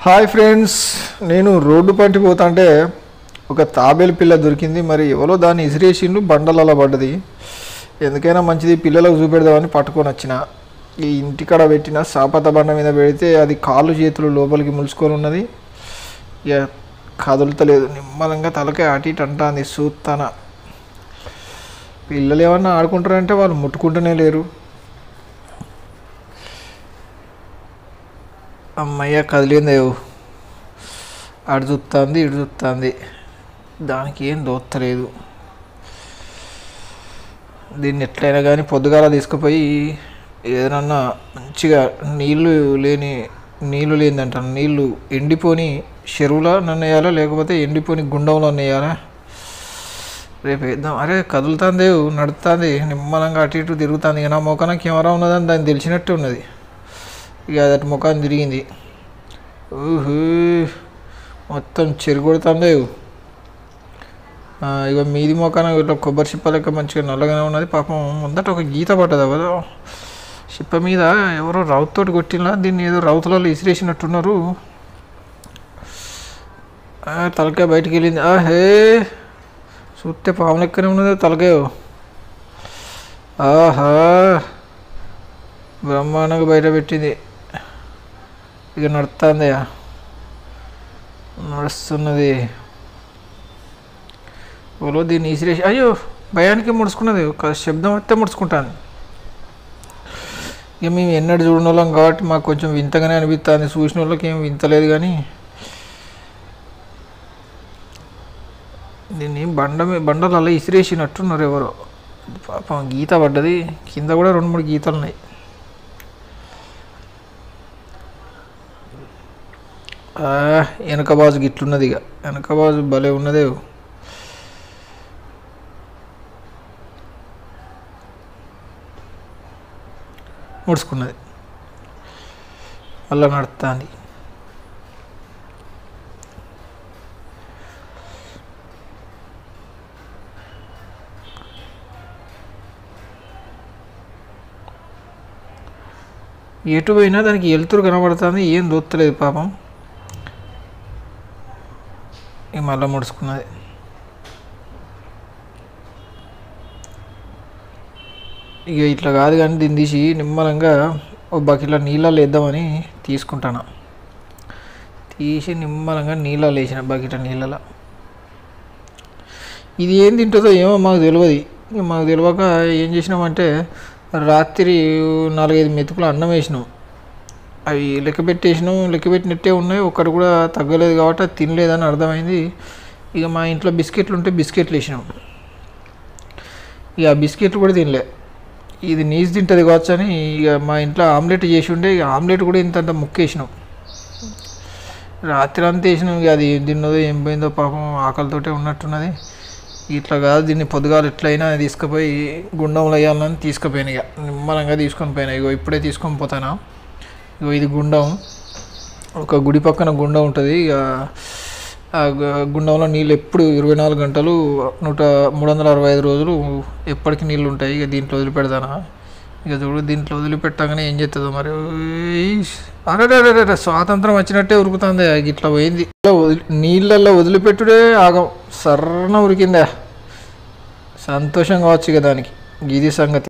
hi friends నేను road పంటి పోతుంటే ఒక తాబేలు పిల్ల దొరికింది మరి ఎవరో దాన్ని ఇసిరేసిండు బండలలో పడ్డది ఎందుకైనా మంచిది పిల్లలకు చూపెడదామని పట్టుకొని వచ్చిన ఈ ఇంటికాడ పెట్టిన సాపత బండ మీద పెడితే అది కాళ్ళు చేతులు లోపలికి ములుచుకొని ఉన్నది ఇక కదులుతలేదు నిమ్మలంగా తలకాయ అటు ఇటు అంటాంది చూస్తాన పిల్లలు ఏమన్నా ఆడుకుంటారంటే వాళ్ళు ముట్టుకుంటూనే లేరు అమ్మయ్య కదిలిందేవు అటు చూస్తుంది ఇటు చూస్తుంది దానికి ఏం దోత్తలేదు దీన్ని ఎట్లయినా కానీ పొద్దుగాల తీసుకుపోయి ఏదన్నా మంచిగా నీళ్ళు లేని నీళ్ళు లేదంటాను నీళ్ళు ఎండిపోని చెరువులో నన్నేయాలా లేకపోతే ఎండిపోని గుండంలో వేయాలా రేపు వేద్దాం అరే కదులుతుంది నడుస్తుంది నిమ్మలంగా అటు ఇటు తిరుగుతుంది ఇక నా మొక్కన కెమెరా ఉన్నదని దానికి తెలిసినట్టు ఉన్నది ఇక అది అటు ముఖాన్ని తిరిగింది ఊహూ మొత్తం చెరుగొడుతుంది ఇక మీది మొఖాన ఇట్లా కొబ్బరి చిప్ప లెక్క మంచిగా నల్లగానే ఉన్నది పాపం ముందట ఒక గీత పడ్డది అవదో చిప్ప మీద ఎవరో రౌత్ కొట్టినా దీన్ని ఏదో రౌతులలో ఇసిరేసినట్టున్నారు ఆ, తలకాయ బయటికి వెళ్ళింది ఆ హే చూస్తే పాము లెక్కనే ఉన్నది తలకాయ ఆహా బ్రహ్మాండంగా బయట పెట్టింది ఇక నడుస్తుంది నడుస్తున్నది ఓలో దీన్ని ఇసిరేసి అయ్యో భయానికి ముడుచుకున్నది ఒక శబ్దం వస్తే ముడుచుకుంటాను ఇక మేము ఎన్నడూ చూడని వాళ్ళం కాబట్టి మాకు కొంచెం వింతగానే అనిపిస్తుంది చూసిన వాళ్ళకి ఏం వింతలేదు కానీ దీన్ని బండ మీ- బండలలో ఇసిరేసినట్టున్నారు ఎవరో పాపం గీత పడ్డది కింద కూడా రెండు మూడు గీతలు ఉన్నాయి ఆ, వెనక బాజు గిట్లున్నది ఇక వెనక బాజు భలే ఉన్నదే ముడుచుకున్నది మళ్ళా నడుస్తుంది ఎటు పోయినా దానికి వెలుతురు కనబడుతుంది ఏం దొత్తలేదు పాపం ఇక మళ్ళీ ముడుచుకున్నది ఇక ఇట్లా కాదు కానీ దీన్ని తీసి నిమ్మలంగా ఒక బకెట్లో నీళ్ళలో వేద్దామని తీసుకుంటాను తీసి నిమ్మలంగా నీళ్ళలో వేసిన బకెట్ నీళ్ళలో ఇది ఏం తింటుందో ఏమో మాకు తెలియదు ఇక మాకు తెలియక ఏం చేసినామంటే రాత్రి నాలుగైదు మెతుకులు అన్నం వేసినాం అవి లెక్క పెట్టేసినాం లెక్క పెట్టినట్టే ఉన్నాయి ఒక్కటి కూడా తగ్గలేదు కాబట్టి అది తినలేదని అర్థమైంది ఇక మా ఇంట్లో బిస్కెట్లు ఉంటే బిస్కెట్లు వేసినాం ఇక ఆ బిస్కెట్లు కూడా తినలే ఇది నీసు తింటుంది కావచ్చు అని ఇక మా ఇంట్లో ఆమ్లెట్ చేసి ఉండే ఇక ఆమ్లెట్ కూడా ఇంతంత ముక్కేసినాం రాత్రి అంతా వేసినాం ఇక అది ఏం తిన్నదో ఏం పోయిందో పాపం ఆకలితోటే ఉన్నట్టున్నది ఇట్లా కాదు దీన్ని పొద్దుగాల ఎట్లయినా తీసుకుపోయి గుండంలో వేయాలని తీసుకుపోయాను ఇక నిమ్మలంగా తీసుకొని పోయినా ఇగో ఇప్పుడే తీసుకొని పోతానా ఇగో ఇది గుండం ఒక గుడి పక్కన గుండం ఉంటుంది ఇక ఆ గు- గుండంలో నీళ్ళు ఎప్పుడు ఇరవై నాలుగు గంటలు నూట మూడు వందల అరవై ఐదు రోజులు ఎప్పటికీ నీళ్ళు ఉంటాయి ఇక దీంట్లో వదిలిపెడతానా ఇక చూడు దీంట్లో వదిలిపెట్టగానే ఏం చేస్తుందో మరి అరే స్వాతంత్రం వచ్చినట్టే ఉరుకుతుంది ఇట్లా పోయింది ఇట్లా వదిలి నీళ్ళల్లో వదిలిపెట్టుడే ఆగం సర్రన ఉరికిందా సంతోషం కావచ్చు ఇక దానికి ఇది సంగతి